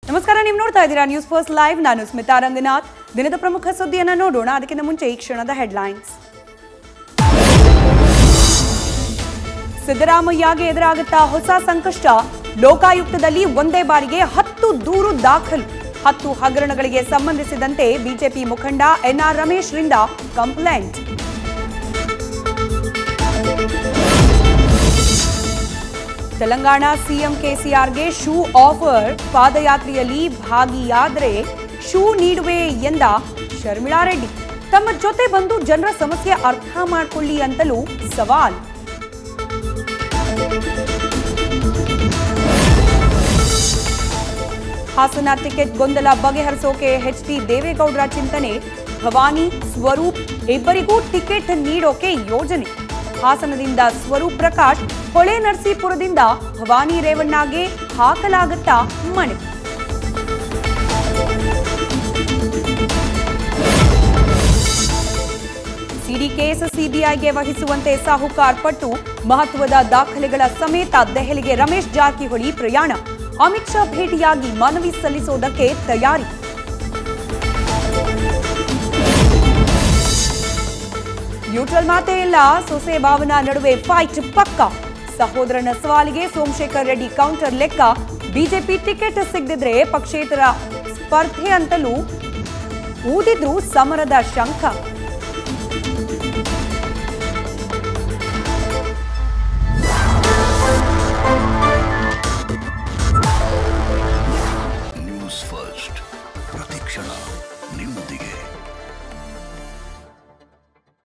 ನಮಸ್ಕಾರ ನೀವು ನೋಡ್ತಾ ಇದ್ದೀರಾ ನ್ಯೂಸ್ ಫಸ್ಟ್ ಲೈವ್ ನಾನು ಸ್ಮಿತಾ ರಂಗನಾಥ್ ದಿನದ ಪ್ರಮುಖ ಸುದ್ದಿಯನ್ನ ನೋಡೋಣ ಅದಕ್ಕಿಂತ ಮುಂಚೆ ಈ ಕ್ಷಣದ ಹೆಡ್ಲೈನ್ಸ್ ಸಿದ್ದರಾಮಯ್ಯಗೆ ಎದುರಾಗುತ್ತಾ ಹೊಸ ಸಂಕಷ್ಟ ಲೋಕಾಯುಕ್ತದಲ್ಲಿ ಒಂದೇ ಬಾರಿಗೆ ಹತ್ತು ದೂರು ದಾಖಲು ಹತ್ತು ಹಗರಣಗಳಿಗೆ ಸಂಬಂಧಿಸಿದಂತೆ ಬಿಜೆಪಿ ಮುಖಂಡ ಎನ್ಆರ್ ರಮೇಶ್ ರಿಂದ ಕಂಪ್ಲೇಂಟ್ ತೆಲಂಗಾಣ ಸಿಎಂ ಕೆಸಿಆರ್ಗೆ ಶೂ ಆಫರ್ ಪಾದಯಾತ್ರೆಯಲ್ಲಿ ಭಾಗಿಯಾದರೆ ಶೂ ನೀಡುವೆ ಎಂದ ಶರ್ಮಿಳಾ ರೆಡ್ಡಿ ತಮ್ಮ ಜೊತೆ ಬಂದು ಜನರ ಸಮಸ್ಯೆ ಅರ್ಥ ಮಾಡಿಕೊಳ್ಳಿ ಅಂತಲೂ ಸವಾಲ್ ಹಾಸನ ಟಿಕೆಟ್ ಗೊಂದಲ ಬಗೆಹರಿಸೋಕೆ ಎಚ್ ಡಿ ದೇವೇಗೌಡರ ಚಿಂತನೆ ಭವಾನಿ ಸ್ವರೂಪ್ ಇಬ್ಬರಿಗೂ ಟಿಕೆಟ್ ನೀಡೋಕೆ ಯೋಜನೆ ಹಾಸನದಿಂದ ಸ್ವರೂಪ್ ಪ್ರಕಾಶ್ ಹೊಳೆ ನರಸೀಪುರದಿಂದ ಭವಾನಿ ರೇವಣ್ಣಗೆ ಹಾಕಲಾಗುತ್ತಾ ಮಣೆ ಸಿಡಿ ಕೇಸ್ ಸಿಬಿಐಗೆ ವಹಿಸುವಂತೆ ಸಾಹುಕಾರ್ ಪಟ್ಟು ಮಹತ್ವದ ದಾಖಲೆಗಳ ಸಮೇತ ದೆಹಲಿಗೆ ರಮೇಶ್ ಜಾರಕಿಹೊಳಿ ಪ್ರಯಾಣ ಅಮಿತ್ ಶಾ ಭೇಟಿಯಾಗಿ ಮನವಿ ಸಲ್ಲಿಸೋದಕ್ಕೆ ತಯಾರಿ ನ್ಯೂಟ್ರಲ್ ಮಾತೇ ಇಲ್ಲ ಸೊಸೆ ಭಾವನಾ ನಡುವೆ ಫೈಟ್ ಪಕ್ಕ ಸಹೋದರನ ಸವಾಲಿಗೆ ಸೋಮಶೇಖರ್ ರೆಡ್ಡಿ ಕೌಂಟರ್ ಲೆಕ್ಕ ಬಿಜೆಪಿ ಟಿಕೆಟ್ ಸಿಗದಿದ್ರೆ ಪಕ್ಷೇತರ ಸ್ಪರ್ಧೆ ಅಂತಲೂ ಊದಿದ್ರು ಸಮರದ ಶಂಖ